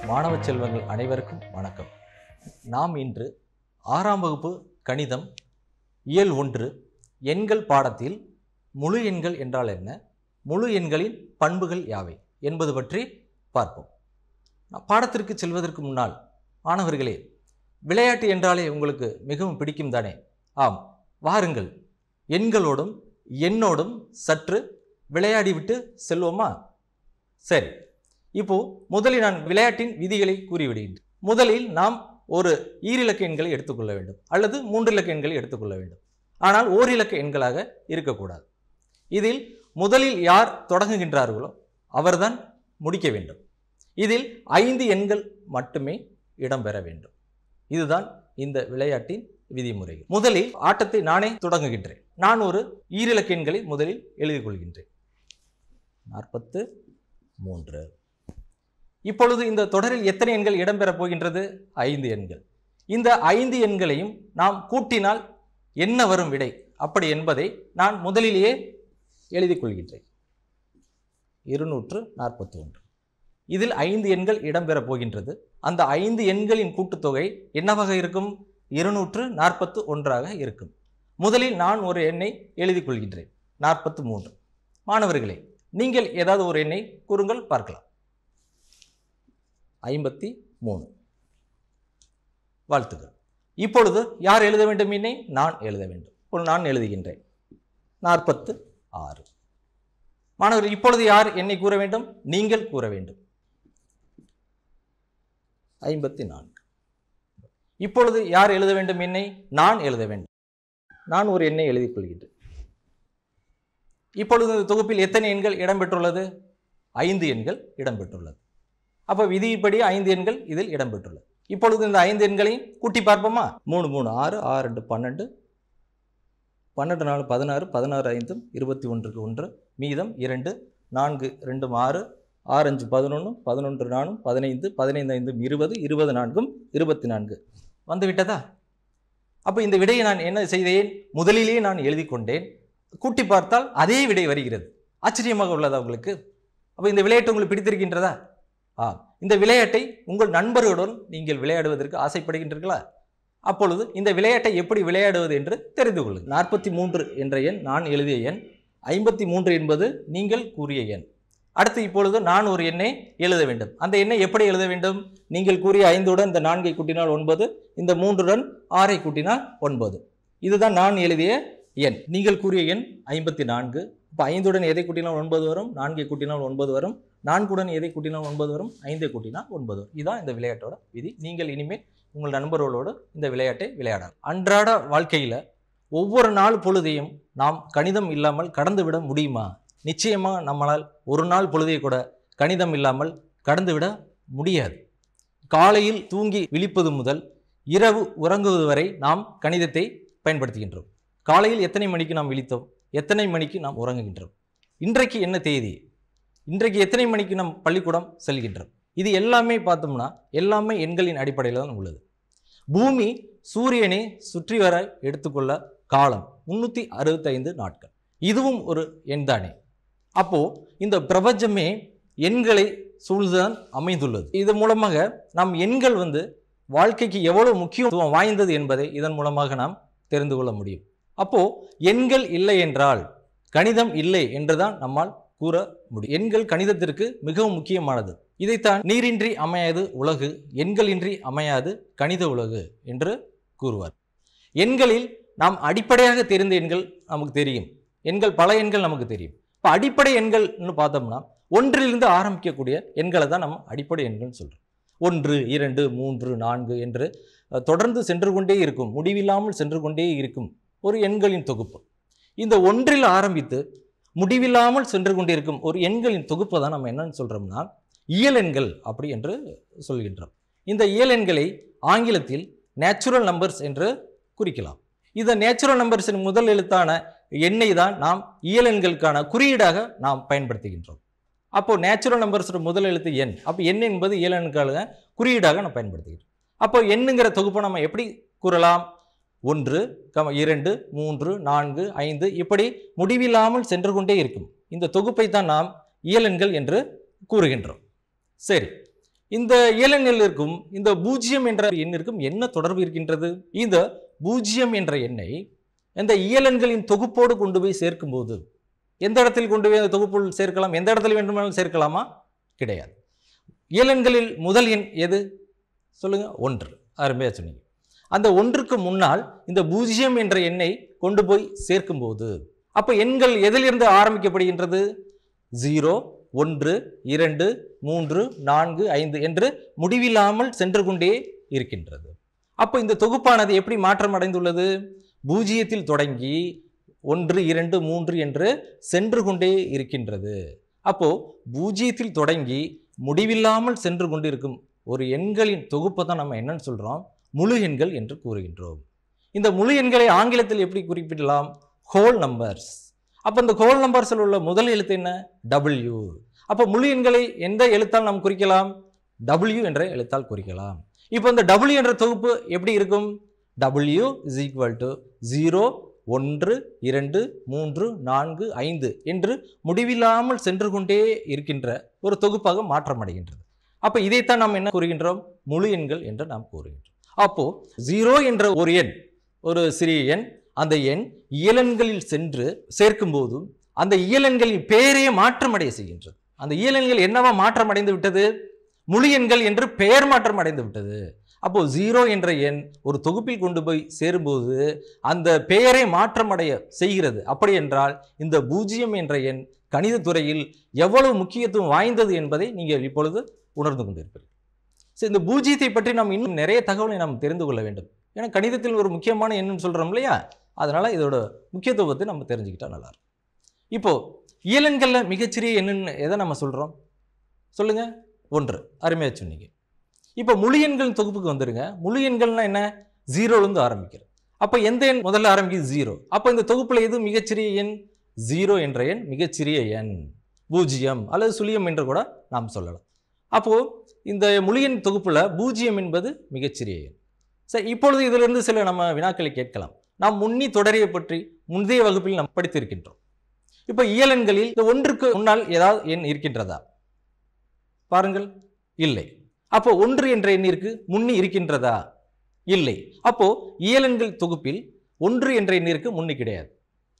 மாணவ செல்வங்கள் அனைவருக்கும் வணக்கம் நாம் இன்று ஆறாம் வகுப்பு கணிதம் இயல் ஒன்று எண்கள் பாடத்தில் முழு எண்கள் என்றால் என்ன முழு எண்களின் பண்புகள் யாவை என்பது பற்றி பார்ப்போம் நான் பாடத்திற்கு செல்வதற்கு முன்னால் மாணவர்களே விளையாட்டு என்றாலே உங்களுக்கு மிகவும் பிடிக்கும் தானே ஆம் வாருங்கள் எண்களோடும் எண்ணோடும் சற்று விளையாடிவிட்டு செல்வோமா சரி இப்போ முதலில் நான் விளையாட்டின் விதிகளை கூறிவிடுகின்றேன் முதலில் நாம் ஒரு ஈரிலக்க எண்களை எடுத்துக்கொள்ள வேண்டும் அல்லது மூன்றிலக்க எண்களை எடுத்துக்கொள்ள வேண்டும் ஆனால் ஓரிலக்க எண்களாக இருக்கக்கூடாது இதில் முதலில் யார் தொடங்குகின்றார்களோ அவர்தான் முடிக்க வேண்டும் இதில் ஐந்து எண்கள் மட்டுமே இடம்பெற வேண்டும் இதுதான் இந்த விளையாட்டின் விதிமுறை முதலில் ஆட்டத்தை நானே தொடங்குகின்றேன் நான் ஒரு ஈரிலக்க எண்களை முதலில் எழுதிக் கொள்கின்றேன் நாற்பத்து மூன்று இப்பொழுது இந்த தொடரில் எத்தனை எண்கள் இடம்பெறப் போகின்றது ஐந்து எண்கள் இந்த ஐந்து எண்களையும் நாம் கூட்டினால் என்ன வரும் விடை அப்படி என்பதை நான் முதலிலேயே எழுதிக் கொள்கின்றேன் இருநூற்று நாற்பத்தி ஒன்று இதில் ஐந்து எண்கள் இடம்பெறப் போகின்றது அந்த ஐந்து எண்களின் கூட்டுத்தொகை என்னவாக இருக்கும் இருநூற்று நாற்பத்து ஒன்றாக இருக்கும் முதலில் நான் ஒரு எண்ணை எழுதிக் கொள்கின்றேன் நாற்பத்து மூன்று மாணவர்களே நீங்கள் ஏதாவது ஒரு எண்ணை கூறுங்கள் பார்க்கலாம் ஐம்பத்தி மூணு வாழ்த்துக்கள் இப்பொழுது யார் எழுத வேண்டும் எண்ணை நான் எழுத வேண்டும் இப்பொழுது நான் எழுதுகின்றேன் நாற்பத்து ஆறு மாணவர்கள் இப்பொழுது யார் என்னை கூற வேண்டும் நீங்கள் கூற வேண்டும் ஐம்பத்தி நான்கு இப்பொழுது யார் எழுத வேண்டும் எண்ணை நான் எழுத வேண்டும் நான் ஒரு எண்ணை எழுதிக் கொள்கின்றேன் இப்பொழுது இந்த தொகுப்பில் எத்தனை எண்கள் இடம்பெற்றுள்ளது ஐந்து எண்கள் இடம்பெற்றுள்ளது அப்போ விதிப்படி ஐந்து எண்கள் இதில் இடம்பெற்றுள்ளது இப்பொழுது இந்த ஐந்து எண்களையும் கூட்டி பார்ப்போமா மூணு மூணு ஆறு ஆறு ரெண்டு பன்னெண்டு பன்னெண்டு நாலு பதினாறு பதினாறு ஐந்தும் இருபத்தி ஒன்றுக்கு ஒன்று மீதம் இரண்டு நான்கு ரெண்டும் ஆறு ஆறு அஞ்சு பதினொன்று பதினொன்று நானும் பதினைந்து பதினைந்து ஐந்தும் இருபது இருபது நான்கும் இருபத்தி நான்கு வந்து விட்டதா அப்போ இந்த விடையை நான் என்ன செய்தேன் முதலிலேயே நான் எழுதி கொண்டேன் கூட்டி பார்த்தால் அதே விடை வருகிறது ஆச்சரியமாக உள்ளதா உங்களுக்கு அப்போ இந்த விளையாட்டு உங்களுக்கு பிடித்திருக்கின்றதா ஆ இந்த விளையாட்டை உங்கள் நண்பர்களுடன் நீங்கள் விளையாடுவதற்கு ஆசைப்படுகின்றீர்களா அப்பொழுது இந்த விளையாட்டை எப்படி விளையாடுவது என்று தெரிந்து கொள்ளுங்கள் நாற்பத்தி மூன்று என்ற எண் நான் எழுதிய எண் ஐம்பத்தி மூன்று என்பது நீங்கள் கூறிய எண் அடுத்து இப்பொழுது நான் ஒரு எண்ணை எழுத வேண்டும் அந்த எண்ணை எப்படி எழுத வேண்டும் நீங்கள் கூறிய ஐந்துடன் இந்த நான்கை கூட்டினால் ஒன்பது இந்த மூன்றுடன் ஆறை கூட்டினால் ஒன்பது இதுதான் நான் எழுதிய எண் நீங்கள் கூறிய எண் ஐம்பத்தி நான்கு இப்போ ஐந்துடன் எதை கூட்டினால் ஒன்பது வரும் நான்கை கூட்டினால் ஒன்பது வரும் நான்குடன் எதை கூட்டினால் ஒன்பது வரும் ஐந்தை கூட்டினால் ஒன்பது வரும் இதுதான் இந்த விளையாட்டோட விதி நீங்கள் இனிமேல் உங்கள் நண்பர்களோடு இந்த விளையாட்டை விளையாடலாம் அன்றாட வாழ்க்கையில் ஒவ்வொரு நாள் பொழுதையும் நாம் கணிதம் இல்லாமல் கடந்து விட முடியுமா நிச்சயமாக நம்மளால் ஒரு நாள் பொழுதை கூட கணிதம் இல்லாமல் கடந்து விட முடியாது காலையில் தூங்கி விழிப்பது முதல் இரவு உறங்குவது வரை நாம் கணிதத்தை பயன்படுத்துகின்றோம் காலையில் எத்தனை மணிக்கு நாம் விழித்தோம் எத்தனை மணிக்கு நாம் உறங்குகின்றோம் இன்றைக்கு என்ன தேதி இன்றைக்கு எத்தனை மணிக்கு நாம் பள்ளிக்கூடம் செல்கின்றோம் இது எல்லாமே பார்த்தோம்னா எல்லாமே எண்களின் அடிப்படையில் தான் உள்ளது பூமி சூரியனை சுற்றி வர எடுத்துக்கொள்ள காலம் முன்னூற்றி அறுபத்தைந்து நாட்கள் இதுவும் ஒரு எண் தானே அப்போது இந்த பிரபஞ்சமே எண்களை சூழ்ந்துதான் அமைந்துள்ளது இது மூலமாக நாம் எண்கள் வந்து வாழ்க்கைக்கு எவ்வளவு முக்கியத்துவம் வாய்ந்தது என்பதை இதன் மூலமாக நாம் தெரிந்து கொள்ள முடியும் அப்போது எண்கள் இல்லை என்றால் கணிதம் இல்லை என்றுதான் நம்மால் கூற முடியும் எண்கள் கணிதத்திற்கு மிகவும் முக்கியமானது இதைத்தான் நீரின்றி அமையாது உலகு எண்களின்றி அமையாது கணித உலகு என்று கூறுவார் எண்களில் நாம் அடிப்படையாக தெரிந்த எண்கள் நமக்கு தெரியும் எண்கள் பல எண்கள் நமக்கு தெரியும் இப்போ அடிப்படை எண்கள்னு பார்த்தோம்னா ஒன்றிலிருந்து ஆரம்பிக்கக்கூடிய எண்களை தான் நம்ம அடிப்படை எண்கள்னு சொல்கிறோம் ஒன்று இரண்டு மூன்று நான்கு என்று அஹ், தொடர்ந்து சென்று கொண்டே இருக்கும் முடிவில்லாமல் சென்று கொண்டே இருக்கும் ஒரு எண்களின் தொகுப்பு இந்த ஒன்றில் ஆரம்பித்து முடிவில்லாமல் சென்று கொண்டிருக்கும் ஒரு எண்களின் தொகுப்பை தான் நம்ம என்னன்னு சொல்கிறோம்னா இயல் எண்கள் அப்படி என்று சொல்கின்றோம் இந்த இயல் எண்களை ஆங்கிலத்தில் நேச்சுரல் நம்பர்ஸ் என்று குறிக்கலாம் இந்த நேச்சுரல் நம்பர்ஸின் முதல் எழுத்தான எண்ணை தான் நாம் இயல் எண்களுக்கான குறியீடாக நாம் பயன்படுத்துகின்றோம் அப்போ நேச்சுரல் நம்பர்ஸோட முதல் எழுத்து எண் அப்போ எண் என்பது இயல் எண்களுக்கான குறியீடாக நாம் பயன்படுத்துகிறோம் அப்போ எண்ணுங்கிற தொகுப்பை நம்ம எப்படி கூறலாம் ஒன்று கம இரண்டு மூன்று நான்கு ஐந்து இப்படி முடிவில்லாமல் சென்று கொண்டே இருக்கும் இந்த தொகுப்பை தான் நாம் இயலெண்கள் என்று கூறுகின்றோம் சரி இந்த இயலெண்ணிற்கும் இந்த பூஜ்ஜியம் என்ற எண்ணிற்கும் என்ன தொடர்பு இருக்கின்றது இந்த பூஜ்ஜியம் என்ற எண்ணை இந்த இயலெண்களின் தொகுப்போடு கொண்டு போய் சேர்க்கும்போது எந்த இடத்தில் கொண்டு போய் அந்த தொகுப்புள் சேர்க்கலாம் எந்த இடத்துல வேண்டுமானாலும் சேர்க்கலாமா கிடையாது இயலெண்களில் முதல் எண் எது சொல்லுங்க ஒன்று அருமையாக சொன்னீங்க அந்த ஒன்றுக்கு முன்னால் இந்த பூஜ்ஜியம் என்ற எண்ணை கொண்டு போய் சேர்க்கும்போது அப்போ எண்கள் எதிலிருந்து ஆரம்பிக்கப்படுகின்றது ஜீரோ ஒன்று இரண்டு மூன்று நான்கு ஐந்து என்று முடிவில்லாமல் சென்று கொண்டே இருக்கின்றது அப்போ இந்த தொகுப்பானது எப்படி மாற்றம் அடைந்துள்ளது பூஜ்ஜியத்தில் தொடங்கி ஒன்று இரண்டு மூன்று என்று சென்று கொண்டே இருக்கின்றது அப்போ பூஜ்ஜியத்தில் தொடங்கி முடிவில்லாமல் சென்று கொண்டிருக்கும் ஒரு எண்களின் தொகுப்பை தான் நம்ம என்னன்னு சொல்றோம் முழு எண்கள் என்று கூறுகின்றோம் இந்த முழு எண்களை ஆங்கிலத்தில் எப்படி குறிப்பிடலாம் ஹோல் நம்பர்ஸ் அப்போ இந்த ஹோல் நம்பர்ஸில் உள்ள முதல் எழுத்து என்ன டபிள்யூ அப்போ முழு எண்களை எந்த எழுத்தால் நாம் குறிக்கலாம் டபிள்யூ என்ற எழுத்தால் குறிக்கலாம் இப்போ இந்த டபிள்யூ என்ற தொகுப்பு எப்படி இருக்கும் W is equal to zero ஒன்று இரண்டு மூன்று நான்கு ஐந்து என்று முடிவில்லாமல் சென்று கொண்டே இருக்கின்ற ஒரு தொகுப்பாக மாற்றமடைகின்றது அப்போ இதைத்தான் நாம் என்ன கூறுகின்றோம் முழு எண்கள் என்று நாம் கூறுகின்றோம் அப்போ ஜீரோ என்ற ஒரு எண் ஒரு சிறிய எண் அந்த எண் இயலன்களில் சென்று சேர்க்கும் போதும் அந்த இயலன்களின் பெயரையே மாற்றமடைய செய்கின்றது அந்த இயலன்கள் என்னவா மாற்றம் அடைந்து விட்டது முழு எண்கள் என்று பெயர் மாற்றம் அடைந்து விட்டது அப்போ ஜீரோ என்ற எண் ஒரு தொகுப்பில் கொண்டு போய் சேரும்போது அந்த பெயரை மாற்றமடைய செய்கிறது அப்படி என்றால் இந்த பூஜ்ஜியம் என்ற எண் கணித துறையில் எவ்வளவு முக்கியத்துவம் வாய்ந்தது என்பதை நீங்கள் இப்பொழுது உணர்ந்து கொண்டிருப்பீர்கள் சரி இந்த பூஜ்ஜியத்தை பற்றி நாம் இன்னும் நிறைய தகவலை நாம் தெரிந்து கொள்ள வேண்டும் ஏன்னா கணிதத்தில் ஒரு முக்கியமான எண்ணுன்னு சொல்கிறோம் இல்லையா அதனால் இதோட முக்கியத்துவத்தை நம்ம தெரிஞ்சுக்கிட்டா நல்லா இருக்கும் இப்போ இயலன்களில் மிகச்சிறிய எண்ணுன்னு எதை நம்ம சொல்கிறோம் சொல்லுங்க ஒன்று அருமையாக சொன்னீங்க இப்போ முழு எண்கள் தொகுப்புக்கு வந்துருங்க முழு எண்கள்னா என்ன ஜீரோலேருந்து ஆரம்பிக்கிறது அப்போ எந்த எண் முதல்ல ஆரம்பிக்குது ஜீரோ அப்போ இந்த தொகுப்பில் எது மிகச்சிறிய எண் ஜீரோ என்ற எண் மிகச்சிறிய எண் பூஜ்ஜியம் அல்லது சுழியம் என்று கூட நாம் சொல்லலாம் அப்போது இந்த முழு எண் தொகுப்பில் பூஜ்ஜியம் என்பது மிகச்சிறிய எண் சரி இப்பொழுது இதிலிருந்து சில நம்ம வினாக்களை கேட்கலாம் நாம் முன்னி தொடரியை பற்றி முந்தைய வகுப்பில் நாம் படித்திருக்கின்றோம் இப்போ இயலெண்களில் இந்த ஒன்றுக்கு முன்னால் ஏதாவது எண் இருக்கின்றதா பாருங்கள் இல்லை அப்போ ஒன்று என்ற எண்ணிற்கு முன்னி இருக்கின்றதா இல்லை அப்போ இயலெண்கள் தொகுப்பில் ஒன்று என்ற எண்ணிற்கு முன்னி கிடையாது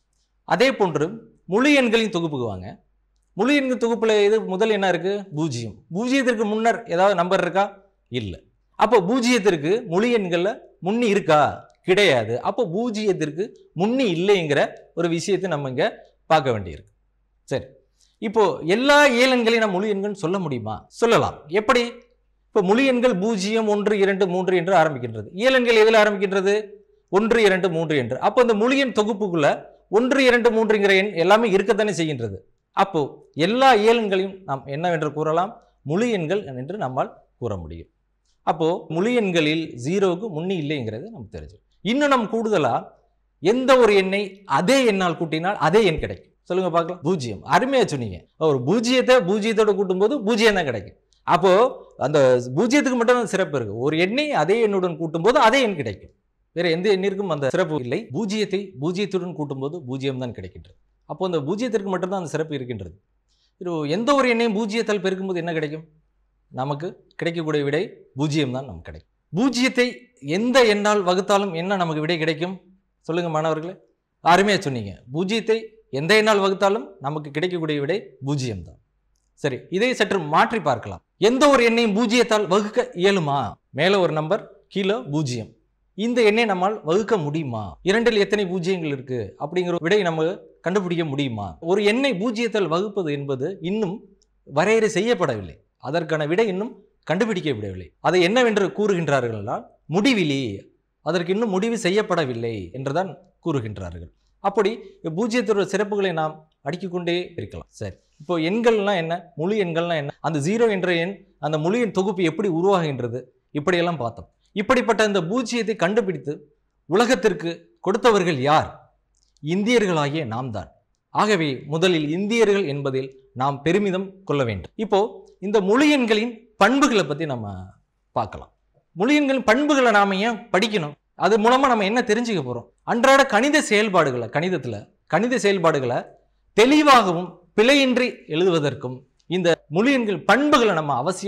அதே போன்று முழு எண்களின் தொகுப்புக்கு வாங்க முழு எண்கள் தொகுப்பில் எது முதல் என்ன இருக்கு பூஜ்ஜியம் பூஜ்ஜியத்திற்கு முன்னர் ஏதாவது நம்பர் இருக்கா இல்லை அப்போ பூஜ்ஜியத்திற்கு முழு எண்களில் முன்னி இருக்கா கிடையாது அப்போ பூஜ்ஜியத்திற்கு முன்னி இல்லைங்கிற ஒரு விஷயத்தை நம்ம இங்கே பார்க்க வேண்டியிருக்கு சரி இப்போ எல்லா இயலெண்களையும் நம்ம முழு எண்கள் சொல்ல முடியுமா சொல்லலாம் எப்படி இப்போ முழு எண்கள் பூஜ்ஜியம் ஒன்று இரண்டு மூன்று என்று ஆரம்பிக்கின்றது இயலெண்கள் எதில் ஆரம்பிக்கின்றது ஒன்று இரண்டு மூன்று என்று அப்போ இந்த முழு எண் தொகுப்புக்குள்ள ஒன்று இரண்டு மூன்றுங்கிற எண் எல்லாமே இருக்கத்தானே செய்கின்றது அப்போ எல்லா இயலெண்களையும் நாம் என்னவென்று கூறலாம் முழு எண்கள் என்று நம்மால் கூற முடியும் அப்போ முழு எண்களில் ஜீரோவுக்கு முன்னி இல்லைங்கிறது நம்ம தெரிஞ்சு இன்னும் நம்ம கூடுதலா எந்த ஒரு எண்ணை அதே எண்ணால் கூட்டினால் அதே எண் கிடைக்கும் சொல்லுங்க பார்க்கலாம் பூஜ்ஜியம் அருமையா சொன்னீங்க ஒரு பூஜ்ஜியத்தை பூஜ்ஜியத்தோட கூட்டும்போது பூஜ்ஜியம் தான் கிடைக்கும் அப்போ அந்த பூஜ்ஜியத்துக்கு மட்டும் தான் சிறப்பு இருக்கு ஒரு எண்ணை அதே எண்ணுடன் கூட்டும்போது அதே எண் கிடைக்கும் வேற எந்த எண்ணிற்கும் அந்த சிறப்பு இல்லை பூஜ்ஜியத்தை பூஜ்ஜியத்துடன் கூட்டும்போது பூஜ்ஜியம் தான் கிடைக்கின்றது அப்போ அந்த பூஜ்ஜியத்திற்கு மட்டும்தான் அந்த சிறப்பு இருக்கின்றது இது எந்த ஒரு எண்ணையும் பூஜ்ஜியத்தால் பெருக்கும்போது என்ன கிடைக்கும் நமக்கு கிடைக்கக்கூடிய விடை பூஜ்ஜியம் தான் நமக்கு கிடைக்கும் பூஜ்ஜியத்தை எந்த எண்ணால் வகுத்தாலும் என்ன நமக்கு விடை கிடைக்கும் சொல்லுங்க மாணவர்களே அருமையாக சொன்னீங்க பூஜ்ஜியத்தை எந்த எண்ணால் வகுத்தாலும் நமக்கு கிடைக்கக்கூடிய விடை பூஜ்ஜியம் தான் சரி இதை சற்று மாற்றி பார்க்கலாம் எந்த ஒரு எண்ணையும் பூஜ்ஜியத்தால் வகுக்க இயலுமா மேலே ஒரு நம்பர் கீழே பூஜ்ஜியம் இந்த எண்ணை நம்மால் வகுக்க முடியுமா இரண்டில் எத்தனை பூஜ்ஜியங்கள் இருக்கு அப்படிங்கிற விடை நம்ம கண்டுபிடிக்க முடியுமா ஒரு எண்ணை பூஜ்ஜியத்தால் வகுப்பது என்பது இன்னும் வரையறை செய்யப்படவில்லை அதற்கான விடை இன்னும் கண்டுபிடிக்கப்படவில்லை அதை என்னவென்று கூறுகின்றார்கள் என்றால் முடிவிலி அதற்கு இன்னும் முடிவு செய்யப்படவில்லை என்றுதான் கூறுகின்றார்கள் அப்படி பூஜ்ஜியத்தோட சிறப்புகளை நாம் அடுக்கிக்கொண்டே இருக்கலாம் சரி இப்போ எண்கள்னா என்ன முழு எண்கள்னா என்ன அந்த ஜீரோ என்ற எண் அந்த முழு எண் தொகுப்பு எப்படி உருவாகின்றது இப்படியெல்லாம் பார்த்தோம் இப்படிப்பட்ட இந்த பூஜ்ஜியத்தை கண்டுபிடித்து உலகத்திற்கு கொடுத்தவர்கள் யார் இந்தியர்களாகிய நாம் தான் ஆகவே முதலில் இந்தியர்கள் என்பதில் நாம் பெருமிதம் கொள்ள வேண்டும் இப்போ இந்த முழு எண்களின் பண்புகளை பற்றி நம்ம பார்க்கலாம் முழு எண்களின் பண்புகளை நாம் ஏன் படிக்கணும் அது மூலமாக நம்ம என்ன தெரிஞ்சுக்க போகிறோம் அன்றாட கணித செயல்பாடுகளை கணிதத்தில் கணித செயல்பாடுகளை தெளிவாகவும் பிழையின்றி எழுதுவதற்கும் இந்த முழு எண்கள் பண்புகளை நம்ம அவசியமாக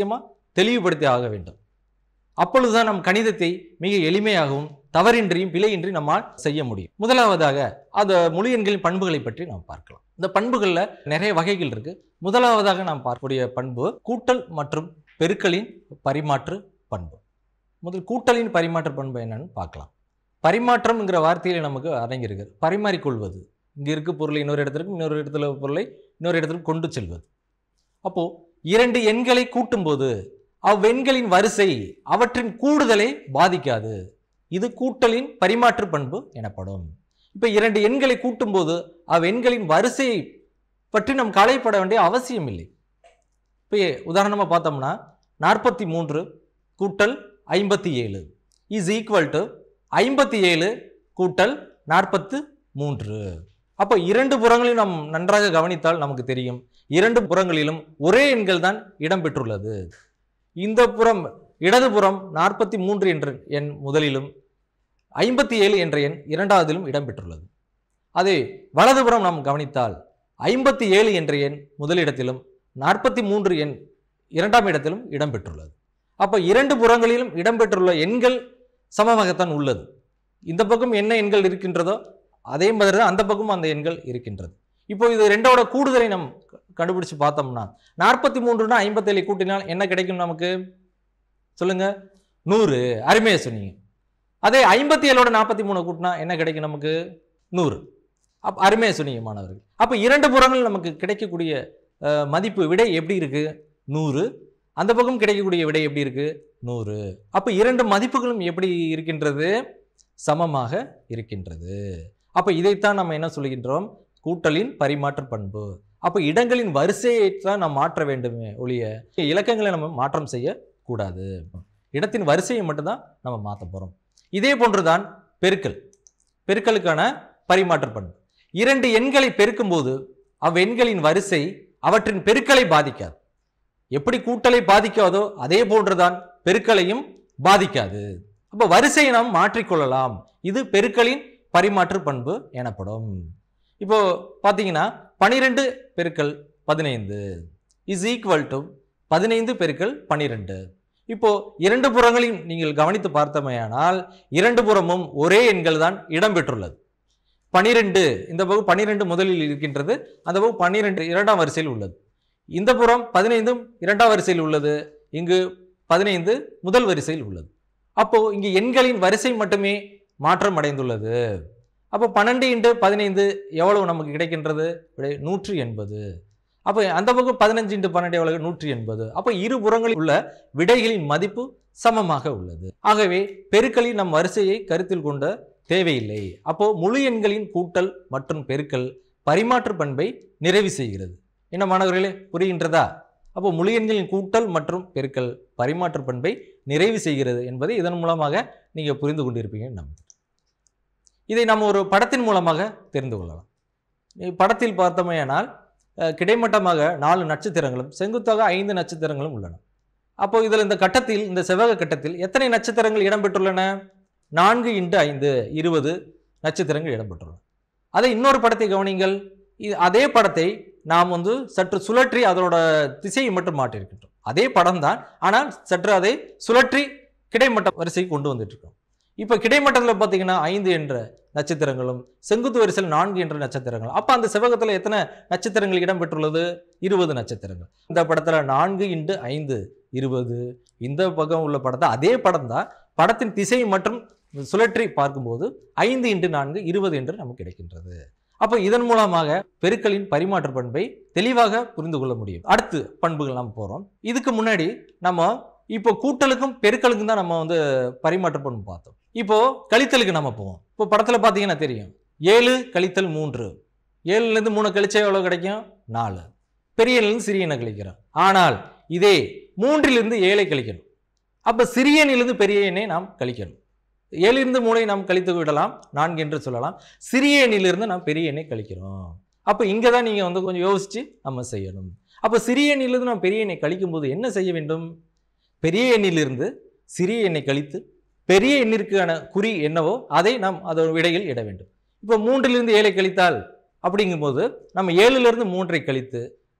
தெளிவுபடுத்தி ஆக வேண்டும் அப்பொழுதுதான் நம் கணிதத்தை மிக எளிமையாகவும் தவறின்றியும் பிழையின்றி நம்மால் செய்ய முடியும் முதலாவதாக அந்த முழு எண்களின் பண்புகளை பற்றி நாம் பார்க்கலாம் இந்த பண்புகளில் நிறைய வகைகள் இருக்கு முதலாவதாக நாம் பார்க்கக்கூடிய பண்பு கூட்டல் மற்றும் பெருக்கலின் பரிமாற்று பண்பு முதல் கூட்டலின் பரிமாற்று பண்பு என்னன்னு பார்க்கலாம் பரிமாற்றம்ங்கிற வார்த்தையில நமக்கு அடங்கியிருக்கு பரிமாறிக்கொள்வது இங்கே இருக்க பொருளை இன்னொரு இடத்திற்கு இன்னொரு இடத்துல பொருளை இன்னொரு இடத்திற்கு கொண்டு செல்வது அப்போ இரண்டு எண்களை கூட்டும்போது அவ்வெண்களின் வரிசை அவற்றின் கூடுதலை பாதிக்காது இது கூட்டலின் பரிமாற்று பண்பு எனப்படும் இப்போ இரண்டு எண்களை கூட்டும்போது அவ்வெண்களின் வரிசையை பற்றி நாம் கவலைப்பட வேண்டிய அவசியம் இல்லை இப்போ உதாரணமாக பார்த்தோம்னா நாற்பத்தி மூன்று கூட்டல் ஐம்பத்தி ஏழு இஸ் ஈக்குவல் டு ஐம்பத்தி ஏழு கூட்டல் நாற்பத்து மூன்று அப்போ இரண்டு புறங்களையும் நாம் நன்றாக கவனித்தால் நமக்கு தெரியும் இரண்டு புறங்களிலும் ஒரே எண்கள் தான் இடம்பெற்றுள்ளது இந்த புறம் இடதுபுறம் நாற்பத்தி மூன்று என்ற எண் முதலிலும் ஐம்பத்தி ஏழு என்ற எண் இரண்டாவதிலும் இடம்பெற்றுள்ளது அதே வலதுபுறம் நாம் கவனித்தால் ஐம்பத்தி ஏழு என்ற எண் முதலிடத்திலும் நாற்பத்தி மூன்று எண் இரண்டாம் இடத்திலும் இடம்பெற்றுள்ளது அப்போ இரண்டு புறங்களிலும் இடம்பெற்றுள்ள எண்கள் சமமாகத்தான் உள்ளது இந்த பக்கம் என்ன எண்கள் இருக்கின்றதோ அதே மாதிரி தான் அந்த பக்கமும் அந்த எண்கள் இருக்கின்றது இப்போ இது ரெண்டோட கூடுதலை நம்ம க- கண்டுபிடிச்சு பார்த்தோம்னா நாற்பத்தி மூன்றுனா ஐம்பத்தேழு கூட்டினால் என்ன கிடைக்கும் நமக்கு சொல்லுங்க நூறு அருமையாக சொன்னீங்க அதே ஐம்பத்தி ஏழோட நாற்பத்தி மூணு கூட்டினா என்ன கிடைக்கும் நமக்கு நூறு அப் அருமையாக சொன்னீங்க மாணவர்கள் அப்போ இரண்டு புறங்கள் நமக்கு கிடைக்கக்கூடிய அஹ், மதிப்பு விடை எப்படி இருக்கு நூறு அந்த பக்கம் கிடைக்கக்கூடிய விடை எப்படி இருக்கு நூறு அப்போ இரண்டு மதிப்புகளும் எப்படி இருக்கின்றது சமமாக இருக்கின்றது அப்போ இதைத்தான் நம்ம என்ன சொல்கின்றோம் கூட்டலின் பரிமாற்ற பண்பு அப்போ இடங்களின் வரிசையை தான் நாம் மாற்ற வேண்டுமே ஒழிய இலக்கங்களை நம்ம மாற்றம் செய்யக்கூடாது இடத்தின் வரிசையை மட்டும்தான் நம்ம மாற்ற போகிறோம் இதே போன்றுதான் பெருக்கல் பெருக்கலுக்கான பரிமாற்ற பண்பு இரண்டு எண்களை பெருக்கும்போது அவ்வெண்களின் வரிசை அவற்றின் பெருக்கலை பாதிக்காது எப்படி கூட்டலை பாதிக்காதோ அதே போன்றுதான் பெருக்கலையும் பாதிக்காது அப்போ வரிசையை நாம் மாற்றிக்கொள்ளலாம் இது பெருக்கலின் பரிமாற்று பண்பு எனப்படும் இப்போ பார்த்தீங்கன்னா பனிரெண்டு பெருக்கல் பதினைந்து இஸ் ஈக்குவல் டு பதினைந்து பெருக்கல் பன்னிரெண்டு இப்போ இரண்டு புறங்களையும் நீங்கள் கவனித்து பார்த்தமையானால் இரண்டு புறமும் ஒரே எண்கள் தான் இடம்பெற்றுள்ளது பனிரெண்டு இந்த பக்கம் பன்னிரெண்டு முதலில் இருக்கின்றது அந்த பக்கம் பன்னிரெண்டு இரண்டாம் வரிசையில் உள்ளது இந்த புறம் பதினைந்தும் இரண்டாம் வரிசையில் உள்ளது இங்கு பதினைந்து முதல் வரிசையில் உள்ளது அப்போ இங்கு எண்களின் வரிசை மட்டுமே மாற்றம் அடைந்துள்ளது அப்போ பன்னெண்டு இன்ட்டு பதினைந்து எவ்வளவு நமக்கு கிடைக்கின்றது விடை நூற்றி எண்பது அப்போ அந்த பக்கம் பதினஞ்சு இன்ட்டு பன்னெண்டு எவ்வளவு நூற்றி எண்பது அப்போ இரு புறங்களில் உள்ள விடைகளின் மதிப்பு சமமாக உள்ளது ஆகவே பெருக்கலில் நம் வரிசையை கருத்தில் கொண்ட தேவையில்லை அப்போ முழு எண்களின் கூட்டல் மற்றும் பெருக்கல் பரிமாற்று பண்பை நிறைவு செய்கிறது என்ன மாணவர்களே புரிகின்றதா அப்போ முழு எண்களின் கூட்டல் மற்றும் பெருக்கல் பரிமாற்று பண்பை நிறைவு செய்கிறது என்பதை இதன் மூலமாக நீங்கள் புரிந்து கொண்டிருப்பீங்கன்னு நம்புகிறேன் இதை நம்ம ஒரு படத்தின் மூலமாக தெரிந்து கொள்ளலாம் இ- படத்தில் பார்த்தோமேயானால் அஹ், கிடைமட்டமாக நாலு நட்சத்திரங்களும் செங்குத்தாக ஐந்து நட்சத்திரங்களும் உள்ளன அப்போ இதில் இந்த கட்டத்தில் இந்த செவ்வக கட்டத்தில் எத்தனை நட்சத்திரங்கள் இடம்பெற்றுள்ளன நான்கு இன்ட்டு ஐந்து இருபது நட்சத்திரங்கள் இடம்பெற்றுள்ளன அதை இன்னொரு படத்தை கவனிங்கள் இது அதே படத்தை நாம் வந்து சற்று சுழற்றி அதனோட திசையை மட்டும் மாற்றியிருக்கின்றோம் அதே படம் தான் ஆனால் சற்று அதை சுழற்றி கிடைமட்ட வரிசைக்கு கொண்டு வந்துட்டு இருக்கோம் இப்போ கிடைமட்டத்தில் பார்த்தீங்கன்னா ஐந்து என்ற நட்சத்திரங்களும் செங்குத்து வரிசையில் நான்கு என்ற நட்சத்திரங்கள் அப்போ அந்த செவ்வகத்தில் எத்தனை நட்சத்திரங்கள் இடம்பெற்றுள்ளது இருபது நட்சத்திரங்கள் இந்த படத்தில் நான்கு இன்ட்டு ஐந்து இருபது இந்த பக்கம் உள்ள படத்தை அதே படம் தான் படத்தின் திசை மற்றும் சுழற்றி பார்க்கும்போது ஐந்து இன்ட்டு நான்கு இருபது என்று நமக்கு கிடைக்கின்றது அப்போ இதன் மூலமாக பெருக்கலின் பரிமாற்ற பண்பை தெளிவாக புரிந்து கொள்ள முடியும் அடுத்து பண்புகள் நாம் போகிறோம் இதுக்கு முன்னாடி நம்ம இப்போ கூட்டலுக்கும் பெருக்கலுக்கும் தான் நம்ம வந்து பரிமாற்ற பண்பு பார்த்தோம் இப்போ கழித்தலுக்கு நம்ம போவோம் இப்போ படத்தில் பார்த்தீங்கன்னா தெரியும் ஏழு கழித்தல் மூன்று ஏழுலேருந்து மூணு கழிச்சா எவ்வளோ கிடைக்கும் நாலு பெரியனிலிருந்து சிறியனை கழிக்கிறோம் ஆனால் இதே மூன்றிலிருந்து ஏழை கழிக்கணும் அப்போ சிறியனிலிருந்து பெரிய எண்ணை நாம் கழிக்கணும் ஏழிலிருந்து மூளை நாம் கழித்து விடலாம் நான்கு என்று சொல்லலாம் சிறிய எண்ணிலிருந்து நாம் பெரிய எண்ணை கழிக்கிறோம் அப்போ இங்கே தான் நீங்கள் வந்து கொஞ்சம் யோசித்து நம்ம செய்யணும் அப்போ சிறிய எண்ணிலிருந்து நாம் பெரிய எண்ணை கழிக்கும்போது என்ன செய்ய வேண்டும் பெரிய எண்ணிலிருந்து சிறிய எண்ணை கழித்து பெரிய எண்ணிற்கான குறி என்னவோ அதை நாம் அதோட விடையில் இட வேண்டும் இப்போ மூன்றிலிருந்து ஏழை கழித்தால் அப்படிங்கும்போது நம்ம ஏழிலிருந்து மூன்றை கழித்து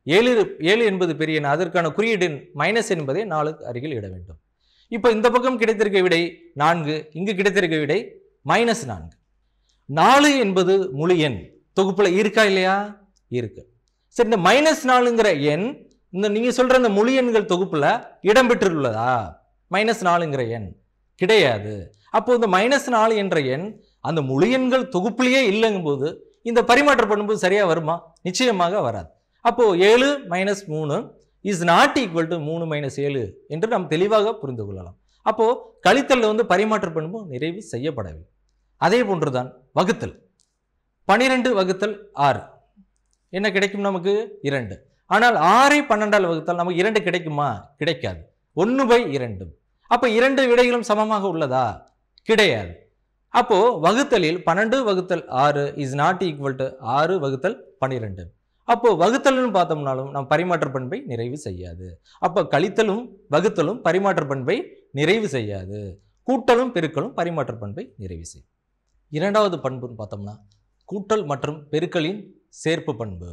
ஏழு ஏழு என்பது பெரிய எண் அதற்கான குறியீடு மைனஸ் என்பதை நாலுக்கு அருகில் இட வேண்டும் இப்போ இந்த பக்கம் கிடைத்திருக்க விடை நான்கு இங்கு கிடைத்திருக்க விடை மைனஸ் நான்கு நாலு என்பது முழு எண் தொகுப்புல இருக்கா இல்லையா இருக்கு சரி இந்த மைனஸ் நாலுங்கிற எண் இந்த நீங்க சொல்ற இந்த முழு எண்கள் தொகுப்புல இடம்பெற்றுள்ளதா மைனஸ் நாலுங்கிற எண் கிடையாது அப்போ இந்த மைனஸ் நாலு என்ற எண் அந்த முழு எண்கள் தொகுப்புலயே இல்லைங்கும் போது இந்த பரிமாற்ற பண்ணும்போது சரியா வருமா நிச்சயமாக வராது அப்போ ஏழு மைனஸ் மூணு இஸ் நாட் ஈக்குவல் டு மூணு மைனஸ் ஏழு என்று நாம் தெளிவாக புரிந்து கொள்ளலாம் அப்போ கழித்தல்ல வந்து பரிமாற்ற பண்பு நிறைவு செய்யப்படவில்லை அதே போன்றுதான் வகுத்தல் பனிரெண்டு வகுத்தல் ஆறு என்ன கிடைக்கும் நமக்கு இரண்டு ஆனால் ஆறை பன்னெண்டால் வகுத்தால் நமக்கு இரண்டு கிடைக்குமா கிடைக்காது ஒன்று பை இரண்டு அப்போ இரண்டு விடைகளும் சமமாக உள்ளதா கிடையாது அப்போ வகுத்தலில் பன்னெண்டு வகுத்தல் ஆறு இஸ் நாட் ஈக்குவல் டு ஆறு வகுத்தல் பன்னிரெண்டு அப்போ வகுத்தல்னு பார்த்தோம்னாலும் நாம் பரிமாற்ற பண்பை நிறைவு செய்யாது அப்போ கழித்தலும் வகுத்தலும் பரிமாற்ற பண்பை நிறைவு செய்யாது கூட்டலும் பெருக்கலும் பரிமாற்ற பண்பை நிறைவு செய்யும் இரண்டாவது பண்புன்னு பார்த்தோம்னா கூட்டல் மற்றும் பெருக்கலின் சேர்ப்பு பண்பு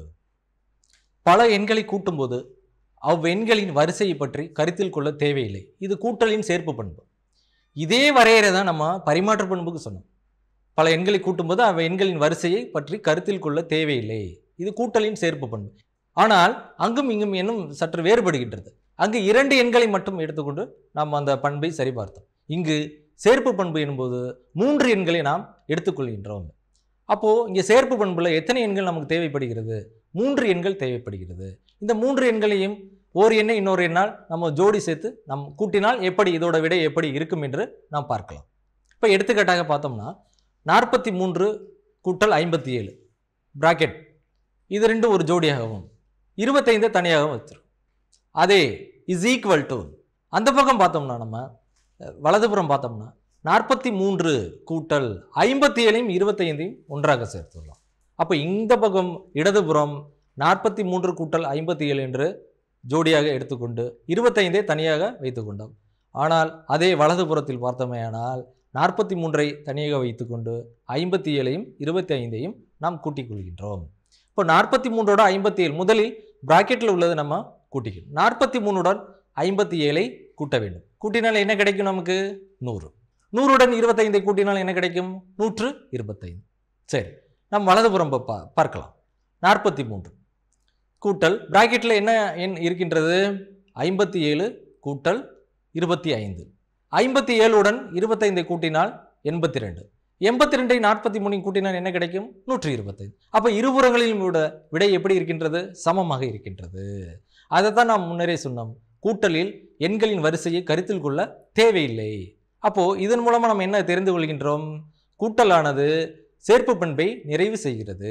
பல எண்களை கூட்டும்போது அவ்வெண்களின் வரிசையை பற்றி கருத்தில் கொள்ள தேவையில்லை இது கூட்டலின் சேர்ப்பு பண்பு இதே வரையறை தான் நம்ம பரிமாற்ற பண்புக்கு சொன்னோம் பல எண்களை கூட்டும்போது அவ் எண்களின் வரிசையை பற்றி கருத்தில் கொள்ள தேவையில்லை இது கூட்டலின் சேர்ப்பு பண்பு ஆனால் அங்கும் இங்கும் இன்னும் சற்று வேறுபடுகின்றது அங்கு இரண்டு எண்களை மட்டும் எடுத்துக்கொண்டு நாம் அந்த பண்பை சரிபார்த்தோம் இங்கு சேர்ப்பு பண்பு என்பது மூன்று எண்களை நாம் எடுத்துக்கொள்கின்றோம் அப்போ இங்கே சேர்ப்பு பண்புல எத்தனை எண்கள் நமக்கு தேவைப்படுகிறது மூன்று எண்கள் தேவைப்படுகிறது இந்த மூன்று எண்களையும் ஒரு எண்ணை இன்னொரு எண்ணால் நம்ம ஜோடி சேர்த்து நம் கூட்டினால் எப்படி இதோட விடை எப்படி இருக்கும் என்று நாம் பார்க்கலாம் இப்போ எடுத்துக்காட்டாக பார்த்தோம்னா நாற்பத்தி மூன்று கூட்டல் ஐம்பத்தி ஏழு பிராக்கெட் இது ரெண்டும் ஒரு ஜோடியாகவும் இருபத்தைந்து தனியாகவும் வச்சிரும் அதே இஸ் ஈக்குவல் டு அந்த பக்கம் பார்த்தோம்னா நம்ம அஹ், வலதுபுறம் பார்த்தோம்னா நாற்பத்தி மூன்று கூட்டல் ஐம்பத்தி ஏழையும் இருபத்தைந்தையும் ஒன்றாக சேர்த்துள்ளோம் அப்போ இந்த பக்கம் இடதுபுறம் நாற்பத்தி மூன்று கூட்டல் ஐம்பத்தி ஏழு என்று ஜோடியாக எடுத்துக்கொண்டு இருபத்தைந்தே தனியாக வைத்துக்கொண்டோம் ஆனால் அதே வலதுபுறத்தில் பார்த்தோமேயானால் நாற்பத்தி மூன்றை தனியாக வைத்துக்கொண்டு ஐம்பத்தி ஏழையும் இருபத்தி ஐந்தையும் நாம் கூட்டிக் கொள்கின்றோம் இப்போ நாற்பத்தி மூன்றோட ஐம்பத்தி ஏழு முதலில் பிராக்கெட்டில் உள்ளது நம்ம கூட்டிக்கணும் நாற்பத்தி மூணுடன் ஐம்பத்தி ஏழை கூட்ட வேண்டும் கூட்டினால் என்ன கிடைக்கும் நமக்கு நூறு நூறுடன் இருபத்தைந்தை கூட்டினால் என்ன கிடைக்கும் நூற்று இருபத்தைந்து சரி நாம் வலதுபுறம் பா பார்க்கலாம் நாற்பத்தி மூன்று கூட்டல் பிராக்கெட்டில் என்ன எண் இருக்கின்றது ஐம்பத்தி ஏழு கூட்டல் இருபத்தி ஐந்து ஐம்பத்தி ஏழுடன் இருபத்தைந்தை கூட்டினால் எண்பத்தி ரெண்டு எண்பத்தி ரெண்டை நாற்பத்தி மூணு கூட்டினால் என்ன கிடைக்கும் நூற்றி இருபத்தைந்து அப்போ இருபுறங்களிலும் விட விடை எப்படி இருக்கின்றது சமமாக இருக்கின்றது அதைத்தான் நாம் முன்னரே சொன்னோம் கூட்டலில் எண்களின் வரிசையை கருத்தில் கொள்ள தேவையில்லை அப்போ இதன் மூலமா நம்ம என்ன தெரிந்து கொள்கின்றோம் கூட்டலானது சேர்ப்பு பண்பை நிறைவு செய்கிறது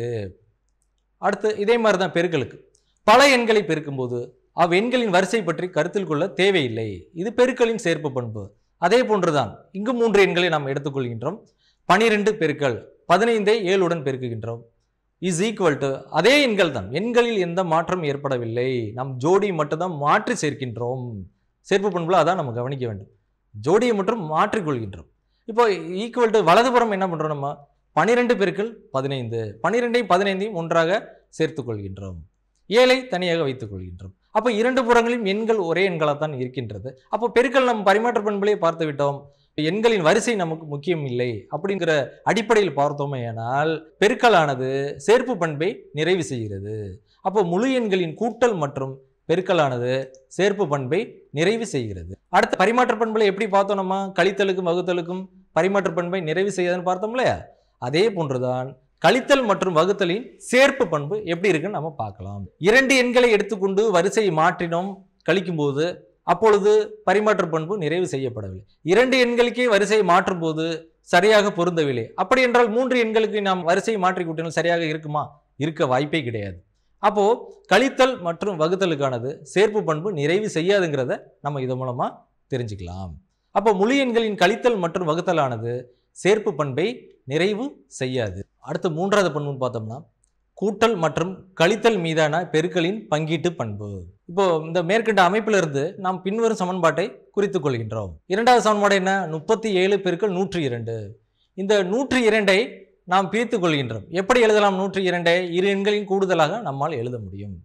அடுத்து இதே மாதிரி தான் பெருக்கலுக்கு பல எண்களை பெருக்கும்போது அவ் எண்களின் வரிசை பற்றி கருத்தில் கொள்ள தேவையில்லை இது பெருக்கலின் சேர்ப்பு பண்பு அதே போன்றுதான் இங்கு மூன்று எண்களை நாம் எடுத்துக்கொள்கின்றோம் பனிரெண்டு பெருக்கல் பதினைந்தை ஏழுடன் பெருக்குகின்றோம் இஸ் ஈக்குவல் டு அதே எண்கள் தான் எண்களில் எந்த மாற்றம் ஏற்படவில்லை நாம் ஜோடி மட்டும்தான் மாற்றி சேர்க்கின்றோம் சேர்ப்பு பண்புல அதான் நம்ம கவனிக்க வேண்டும் ஜோடியை மட்டும் மாற்றிக்கொள்கின்றோம் இப்போ ஈக்குவல் டு வலதுபுறம் என்ன பண்ணுறோம் நம்ம பனிரெண்டு பெருக்கள் பதினைந்து பனிரெண்டையும் பதினைந்தையும் ஒன்றாக சேர்த்துக் கொள்கின்றோம் ஏழை தனியாக வைத்துக் கொள்கின்றோம் அப்போ இரண்டு புறங்களிலும் எண்கள் ஒரே எண்களாக தான் இருக்கின்றது அப்போ பெருக்கல் நம்ம பரிமாற்ற பண்புகளே பார்த்து விட்டோம் எண்களின் வரிசை நமக்கு முக்கியம் இல்லை அப்படிங்கிற அடிப்படையில் பார்த்தோமே ஆனால் பெருக்கலானது சேர்ப்பு பண்பை நிறைவு செய்கிறது அப்போ முழு எண்களின் கூட்டல் மற்றும் பெருக்கலானது சேர்ப்பு பண்பை நிறைவு செய்கிறது அடுத்த பரிமாற்ற பண்புகளை எப்படி பார்த்தோம் நம்ம கழித்தலுக்கும் வகுத்தலுக்கும் பரிமாற்ற பண்பை நிறைவு செய்யாதுன்னு பார்த்தோம் இல்லையா அதே போன்றுதான் கழித்தல் மற்றும் வகுத்தலின் சேர்ப்பு பண்பு எப்படி இருக்குன்னு நம்ம பார்க்கலாம் இரண்டு எண்களை எடுத்துக்கொண்டு வரிசையை மாற்றினோம் கழிக்கும்போது அப்பொழுது பரிமாற்ற பண்பு நிறைவு செய்யப்படவில்லை இரண்டு எண்களுக்கே வரிசையை மாற்றும் போது சரியாக பொருந்தவில்லை அப்படி என்றால் மூன்று எண்களுக்கு நாம் வரிசையை மாற்றி கூட்டினால் சரியாக இருக்குமா இருக்க வாய்ப்பே கிடையாது அப்போ கழித்தல் மற்றும் வகுத்தலுக்கானது சேர்ப்பு பண்பு நிறைவு செய்யாதுங்கிறத நம்ம இது மூலமா தெரிஞ்சுக்கலாம் அப்போ முழு எண்களின் கழித்தல் மற்றும் வகுத்தலானது சேர்ப்பு பண்பை நிறைவு செய்யாது அடுத்து மூன்றாவது பண்புன்னு பார்த்தோம்னா கூட்டல் மற்றும் கழித்தல் மீதான பெருக்கலின் பங்கீட்டு பண்பு இப்போ இந்த மேற்கண்ட அமைப்பிலிருந்து நாம் பின்வரும் சமன்பாட்டை குறித்துக் கொள்கின்றோம் இரண்டாவது சமன்பாடு என்ன முப்பத்தி ஏழு பெருக்கல் நூற்றி இரண்டு இந்த நூற்றி இரண்டை நாம் பிரித்துக் கொள்கின்றோம் எப்படி எழுதலாம் நூற்றி இரண்டை இரு எண்களின் கூடுதலாக நம்மால் எழுத முடியும்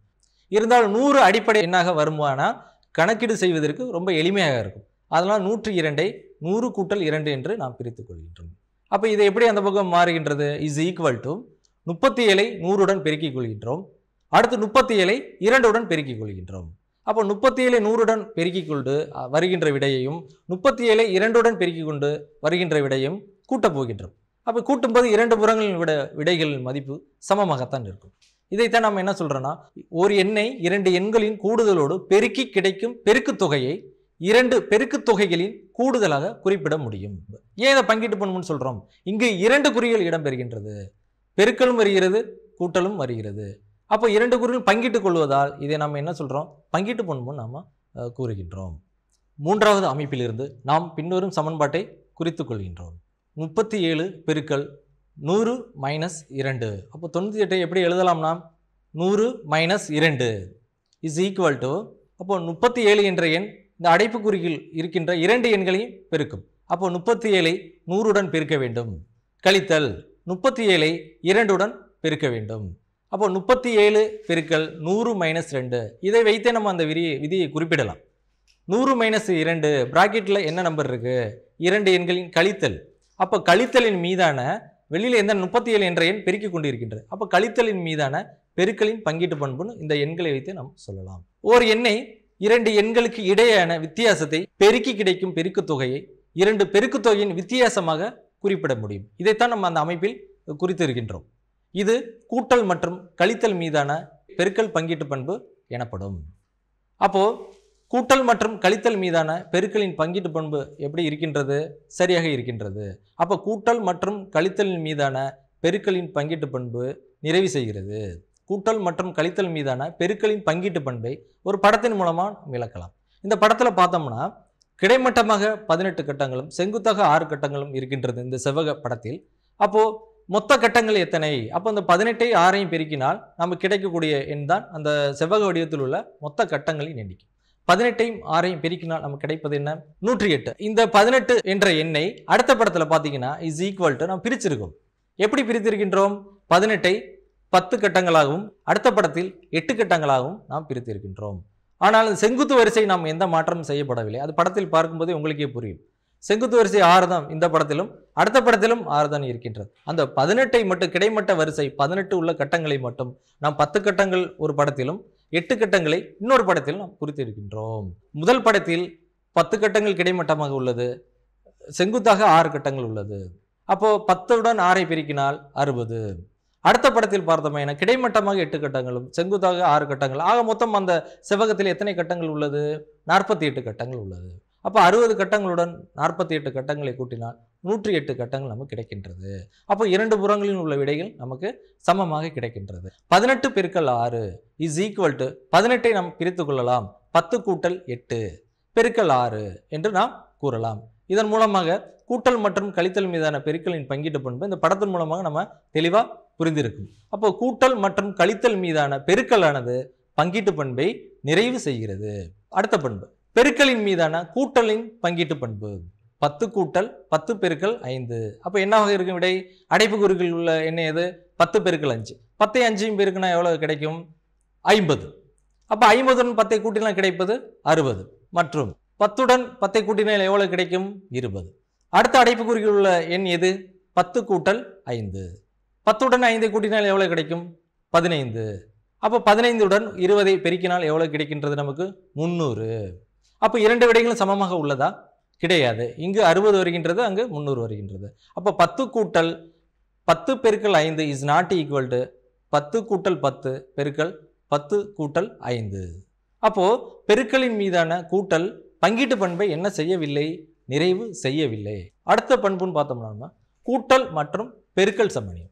இருந்தாலும் நூறு அடிப்படை எண்ணாக வருமானால் கணக்கீடு செய்வதற்கு ரொம்ப எளிமையாக இருக்கும் அதனால் நூற்றி இரண்டை நூறு கூட்டல் இரண்டு என்று நாம் பிரித்துக் கொள்கின்றோம் அப்போ இது எப்படி அந்த பக்கம் மாறுகின்றது இஸ் ஈக்குவல் டு முப்பத்தி ஏழை நூறுடன் பெருக்கிக் கொள்கின்றோம் அடுத்து முப்பத்தி ஏழை இரண்டுடன் பெருக்கிக் கொள்கின்றோம் அப்போ முப்பத்தி ஏழை நூறுடன் பெருக்கிக் கொண்டு அ, வருகின்ற விடையையும் முப்பத்தி ஏழை இரண்டுடன் பெருக்கிக் கொண்டு வருகின்ற விடையும் கூட்டப் போகின்றோம் அப்போ கூட்டும்போது இரண்டு புறங்களின் விட விடைகளின் மதிப்பு சமமாகத்தான் இருக்கும் இதைத்தான் நம்ம என்ன சொல்றோம்னா ஒரு எண்ணை இரண்டு எண்களின் கூடுதலோடு பெருக்கி கிடைக்கும் பெருக்குத் தொகையை இரண்டு பெருக்குத் தொகைகளின் கூடுதலாக குறிப்பிட முடியும் ஏன் இதை பங்கீட்டு பண்ணும்னு சொல்றோம் இங்கு இரண்டு குறிகள் இடம்பெறுகின்றது பெருக்கலும் வருகிறது கூட்டலும் வருகிறது அப்போ இரண்டு குறிகள் பங்கிட்டுக் கொள்வதால் இதை நம்ம என்ன சொல்றோம் பங்கீட்டு பண்ணும் நாம அஹ், கூறுகின்றோம் மூன்றாவது அமைப்பிலிருந்து நாம் பின்வரும் சமன்பாட்டை குறித்துக் கொள்கின்றோம் முப்பத்தி ஏழு பெருக்கல் நூறு மைனஸ் இரண்டு அப்போ தொண்ணூற்றி எட்டை எப்படி எழுதலாம்னா நூறு மைனஸ் இரண்டு இஸ் ஈக்குவல் டு அப்போ முப்பத்தி ஏழு என்ற எண் இந்த அடைப்புக்குறியில் இருக்கின்ற இரண்டு எண்களையும் பெருக்கும் அப்போ முப்பத்தி ஏழை நூறுடன் பெருக்க வேண்டும் கழித்தல் முப்பத்தி ஏழை இரண்டுடன் பெருக்க வேண்டும் அப்போ முப்பத்தி ஏழு பெருக்கல் நூறு மைனஸ் ரெண்டு இதை வைத்தே நம்ம அந்த விதியை விதியை குறிப்பிடலாம் நூறு மைனஸ் இரண்டு பிராக்கெட்டில் என்ன நம்பர் இருக்கு இரண்டு எண்களின் கழித்தல் அப்போ கழித்தலின் மீதான வெளியில் எந்த முப்பத்தி ஏழு என்ற எண் பெருக்கிக் கொண்டிருக்கின்றது அப்போ கழித்தலின் மீதான பெருக்கலின் பங்கீட்டு பண்புன்னு இந்த எண்களை வைத்து நாம் சொல்லலாம் ஒரு எண்ணை இரண்டு எண்களுக்கு இடையேயான வித்தியாசத்தை பெருக்கி கிடைக்கும் பெருக்குத் தொகையை இரண்டு பெருக்குத் தொகையின் வித்தியாசமாக குறிப்பிட முடியும் இதைத்தான் நம்ம அந்த அமைப்பில் குறித்திருக்கின்றோம் இது கூட்டல் மற்றும் கழித்தல் மீதான பெருக்கல் பங்கீட்டு பண்பு எனப்படும் அப்போ கூட்டல் மற்றும் கழித்தல் மீதான பெருக்கலின் பங்கீட்டு பண்பு எப்படி இருக்கின்றது சரியாக இருக்கின்றது அப்போ கூட்டல் மற்றும் கழித்தலின் மீதான பெருக்கலின் பங்கீட்டு பண்பு நிறைவு செய்கிறது கூட்டல் மற்றும் கழித்தல் மீதான பெருக்கலின் பங்கீட்டு பண்பை ஒரு படத்தின் மூலமாக விளக்கலாம் இந்த படத்தில் பார்த்தோம்னா கிடைமட்டமாக பதினெட்டு கட்டங்களும் செங்குத்தாக ஆறு கட்டங்களும் இருக்கின்றது இந்த செவ்வக படத்தில் அப்போ மொத்த கட்டங்கள் எத்தனை அப்போ அந்த பதினெட்டை ஆறையும் பெருக்கினால் நமக்கு கிடைக்கக்கூடிய எண் தான் அந்த செவ்வக வடிவத்தில் உள்ள மொத்த கட்டங்களின் எண்ணிக்கை பதினெட்டையும் ஆறையும் பெருக்கினால் நமக்கு கிடைப்பது என்ன நூற்றி எட்டு இந்த பதினெட்டு என்ற எண்ணை அடுத்த படத்தில் பார்த்தீங்கன்னா இஸ் ஈக்குவல் டு நாம் பிரிச்சிருக்கோம் எப்படி பிரித்திருக்கின்றோம் பதினெட்டை பத்து கட்டங்களாகவும் அடுத்த படத்தில் எட்டு கட்டங்களாகவும் நாம் பிரித்திருக்கின்றோம் ஆனால் அந்த செங்குத்து வரிசை நாம் எந்த மாற்றமும் செய்யப்படவில்லை அது படத்தில் பார்க்கும்போதே உங்களுக்கே புரியும் செங்குத்து வரிசை ஆறு தான் இந்த படத்திலும் அடுத்த படத்திலும் ஆறு தான் இருக்கின்றது அந்த பதினெட்டை மட்டும் கிடைமட்ட வரிசை பதினெட்டு உள்ள கட்டங்களை மட்டும் நாம் பத்து கட்டங்கள் ஒரு படத்திலும் எட்டு கட்டங்களை இன்னொரு படத்திலும் நாம் குறித்திருக்கின்றோம் முதல் படத்தில் பத்து கட்டங்கள் கிடைமட்டமாக உள்ளது செங்குத்தாக ஆறு கட்டங்கள் உள்ளது அப்போ பத்துடன் ஆறை பெருக்கினால் அறுபது அடுத்த படத்தில் பார்த்தோமேனா கிடைமட்டமாக எட்டு கட்டங்களும் செங்குத்தாக ஆறு கட்டங்கள் ஆக மொத்தம் அந்த செவ்வகத்தில் எத்தனை கட்டங்கள் உள்ளது நாற்பத்தி எட்டு கட்டங்கள் உள்ளது அப்போ அறுபது கட்டங்களுடன் நாற்பத்தி எட்டு கட்டங்களை கூட்டினால் நூற்றி எட்டு கட்டங்கள் நமக்கு கிடைக்கின்றது அப்போ இரண்டு புறங்களில் உள்ள விடைகள் நமக்கு சமமாக கிடைக்கின்றது பதினெட்டு பெருக்கல் ஆறு இஸ் ஈக்குவல் டு பதினெட்டை நாம் பிரித்து கொள்ளலாம் பத்து கூட்டல் எட்டு பெருக்கல் ஆறு என்று நாம் கூறலாம் இதன் மூலமாக கூட்டல் மற்றும் கழித்தல் மீதான பெருக்கலின் பங்கீட்டு பண்பு இந்த படத்தின் மூலமாக நம்ம தெளிவாக புரிந்திருக்கும் அப்போ கூட்டல் மற்றும் கழித்தல் மீதான பெருக்கலானது பங்கீட்டு பண்பை நிறைவு செய்கிறது அடுத்த பண்பு பெருக்கலின் மீதான கூட்டலின் பங்கீட்டு பண்பு பத்து கூட்டல் பத்து பெருக்கல் ஐந்து அப்போ என்னவாக இருக்கும் விடை அடைப்பு குறிகள் உள்ள என்ன எது பத்து பெருக்கல் அஞ்சு பத்தை அஞ்சையும் பெருக்குனா எவ்வளவு கிடைக்கும் ஐம்பது அப்போ ஐம்பதுடன் பத்தை கூட்டினால் கிடைப்பது அறுபது மற்றும் பத்துடன் பத்தை கூட்டினால் எவ்வளவு கிடைக்கும் இருபது அடுத்த அடைப்பு குறிகள் உள்ள எண் எது பத்து கூட்டல் ஐந்து பத்துடன் ஐந்தை கூட்டினால் எவ்வளவு கிடைக்கும் பதினைந்து அப்போ பதினைந்துடன் இருபதை பெருக்கினால் எவ்வளவு கிடைக்கின்றது நமக்கு முந்நூறு அப்போ இரண்டு விடைகளும் சமமாக உள்ளதா கிடையாது இங்கு அறுபது வருகின்றது அங்கு முந்நூறு வருகின்றது அப்போ பத்து கூட்டல் பத்து பெருக்கல் ஐந்து இஸ் நாட் ஈக்குவல் டு பத்து கூட்டல் பத்து பெருக்கல் பத்து கூட்டல் ஐந்து அப்போ பெருக்கலின் மீதான கூட்டல் பங்கீட்டு பண்பை என்ன செய்யவில்லை நிறைவு செய்யவில்லை அடுத்த பண்புன்னு பார்த்தோம்னா கூட்டல் மற்றும் பெருக்கல் சமணி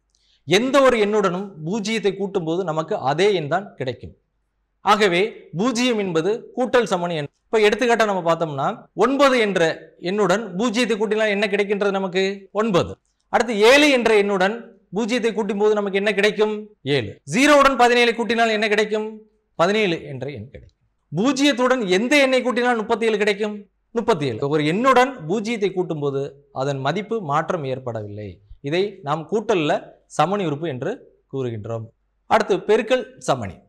எந்த ஒரு எண்ணுடனும் பூஜ்ஜியத்தை கூட்டும்போது நமக்கு அதே எண் தான் கிடைக்கும் ஆகவே பூஜ்ஜியம் என்பது கூட்டல் சமணி எண் இப்போ எடுத்துக்காட்டா நம்ம பார்த்தோம்னா ஒன்பது என்ற எண்ணுடன் பூஜ்ஜியத்தை கூட்டினால் என்ன கிடைக்கின்றது நமக்கு ஒன்பது அடுத்து ஏழு என்ற எண்ணுடன் பூஜ்ஜியத்தை கூட்டும் போது நமக்கு என்ன கிடைக்கும் ஏழு ஜீரோவுடன் பதினேழு கூட்டினால் என்ன கிடைக்கும் பதினேழு என்ற எண் கிடைக்கும் பூஜ்ஜியத்துடன் எந்த எண்ணை கூட்டினால் முப்பத்தி ஏழு கிடைக்கும் முப்பத்தி ஏழு ஒரு எண்ணுடன் பூஜ்ஜியத்தை கூட்டும்போது அதன் மதிப்பு மாற்றம் ஏற்படவில்லை இதை நாம் கூட்டல்ல சமணி உறுப்பு என்று கூறுகின்றோம் அடுத்து பெருக்கல் சமணி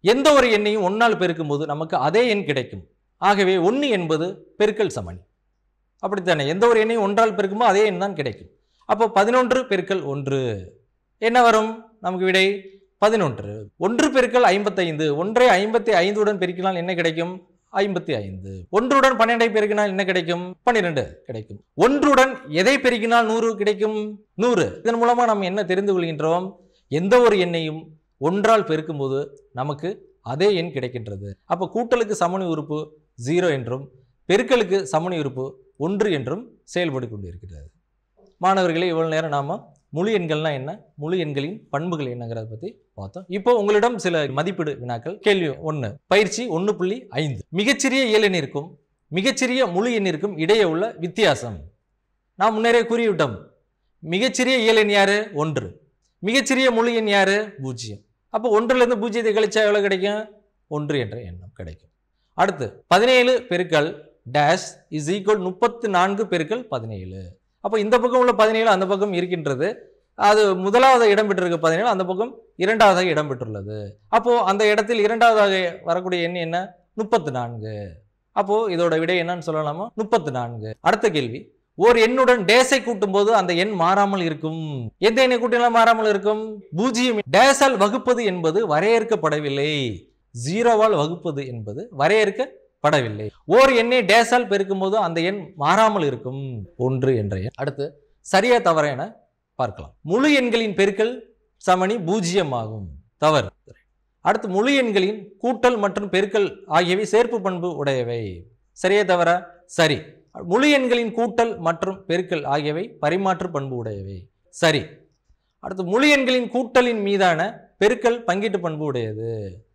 எந்த ஒரு எண்ணையும் ஒன்றால் பெருக்கும்போது நமக்கு அதே எண் கிடைக்கும் ஆகவே ஒன்று என்பது பெருக்கல் சமணி அப்படித்தானே எந்த ஒரு எண்ணையும் ஒன்றால் பெருக்கும்போது அதே எண் தான் கிடைக்கும் அப்போ பதினொன்று பெருக்கல் ஒன்று என்ன வரும் நமக்கு விடை பதினொன்று ஒன்று பெருக்கல் ஐம்பத்தைந்து ஒன்றை ஐம்பத்தி ஐந்துடன் பெருக்கினால் என்ன கிடைக்கும் ஐம்பத்தி ஐந்து ஒன்றுடன் பன்னெண்டை பெருக்கினால் என்ன கிடைக்கும் பன்னிரெண்டு கிடைக்கும் ஒன்றுடன் எதை பெருக்கினால் நூறு கிடைக்கும் நூறு இதன் மூலமா நாம் என்ன தெரிந்து கொள்கின்றோம் எந்த ஒரு எண்ணையும் ஒன்றால் பெருக்கும்போது நமக்கு அதே எண் கிடைக்கின்றது அப்போ கூட்டலுக்கு சமணி உறுப்பு ஜீரோ என்றும் பெருக்கலுக்கு சமணி உறுப்பு ஒன்று என்றும் செயல்பட்டு கொண்டிருக்கிறது மாணவர்களே இவ்வளவு நேரம் நாம முழு எண்கள்னா என்ன முழு எண்களின் பண்புகள் என்னங்கிறத பத்தி பார்த்தோம் இப்போ உங்களிடம் சில மதிப்பீடு வினாக்கள் கேள்வி ஒன்று பயிற்சி ஒன்று புள்ளி ஐந்து மிகச்சிறிய இயலெண்ணிற்கும் மிகச்சிறிய முழு எண்ணிற்கும் இடையே உள்ள வித்தியாசம் நாம் முன்னரே கூறிவிட்டோம் மிகச்சிறிய இயலெண் யாரு ஒன்று மிகச்சிறிய முழு எண் யாரு பூஜ்ஜியம் அப்போ ஒன்றுலேருந்து பூஜ்ஜியத்தை கழிச்சா எவ்வளோ கிடைக்கும் ஒன்று என்ற எண்ணம் கிடைக்கும் அடுத்து பதினேழு பெருக்கல் டேஷ் இஸ் ஈக்குவல் முப்பத்து நான்கு பெருக்கல் பதினேழு அப்போ இந்த பக்கம் உள்ள பதினேழு அந்த பக்கம் இருக்கின்றது அது முதலாவது இடம் பெற்றிருக்க பதினேழு அந்த பக்கம் இரண்டாவதாக இடம் பெற்றுள்ளது அப்போ அந்த இடத்தில் இரண்டாவதாக வரக்கூடிய எண் என்ன முப்பத்து நான்கு அப்போ இதோட விடை என்னன்னு சொல்லலாமா முப்பத்து நான்கு அடுத்த கேள்வி ஓர் எண்ணுடன் டேஸை கூட்டும் போது அந்த எண் மாறாமல் இருக்கும் எந்த எண்ணை கூட்டினால் மாறாமல் இருக்கும் பூஜ்ஜியம் டேஸால் வகுப்பது என்பது வரையறுக்கப்படவில்லை ஜீரோவால் வகுப்பது என்பது வரையறுக்கப்படவில்லை ஓர் எண்ணை டேஸால் பெருக்கும் போது அந்த எண் மாறாமல் இருக்கும் ஒன்று என்ற எண் அடுத்து சரியா தவறா என பார்க்கலாம் முழு எண்களின் பெருக்கல் சமணி பூஜ்ஜியம் ஆகும் தவறு அடுத்து முழு எண்களின் கூட்டல் மற்றும் பெருக்கல் ஆகியவை சேர்ப்பு பண்பு உடையவை சரியா தவறா சரி முழு எண்களின் கூட்டல் மற்றும் பெருக்கல் ஆகியவை பரிமாற்று பண்பு உடையவை சரி அடுத்து முழு எண்களின் கூட்டலின் மீதான பெருக்கல் பங்கீட்டு பண்பு உடையது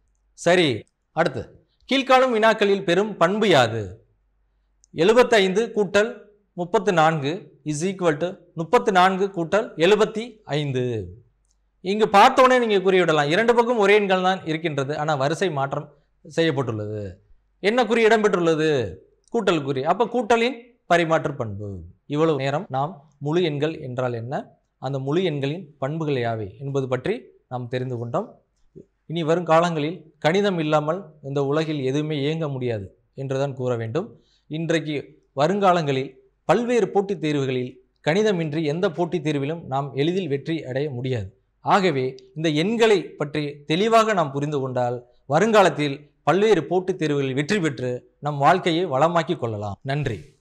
சரி அடுத்து கீழ்காணும் வினாக்களில் பெறும் பண்பு யாது எழுபத்தைந்து கூட்டல் முப்பத்து நான்கு இஸ் ஈக்குவல் டு முப்பத்து நான்கு கூட்டல் எழுபத்தி ஐந்து இங்கு பார்த்தோன்னே நீங்கள் குறியிடலாம் இரண்டு பக்கம் ஒரே எண்கள் தான் இருக்கின்றது ஆனால் வரிசை மாற்றம் செய்யப்பட்டுள்ளது என்ன குறி இடம்பெற்றுள்ளது கூட்டல் குறி அப்போ கூட்டலின் பரிமாற்று பண்பு இவ்வளவு நேரம் நாம் முழு எண்கள் என்றால் என்ன அந்த முழு எண்களின் பண்புகள் யாவை என்பது பற்றி நாம் தெரிந்து கொண்டோம் இனி வரும் காலங்களில் கணிதம் இல்லாமல் இந்த உலகில் எதுவுமே இயங்க முடியாது என்றுதான் கூற வேண்டும் இன்றைக்கு வருங்காலங்களில் பல்வேறு போட்டித் தேர்வுகளில் கணிதமின்றி எந்த போட்டித் தேர்விலும் நாம் எளிதில் வெற்றி அடைய முடியாது ஆகவே இந்த எண்களை பற்றி தெளிவாக நாம் புரிந்து கொண்டால் வருங்காலத்தில் பல்வேறு போட்டித் தேர்வுகளில் வெற்றி பெற்று நம் வாழ்க்கையை வளமாக்கிக் கொள்ளலாம் நன்றி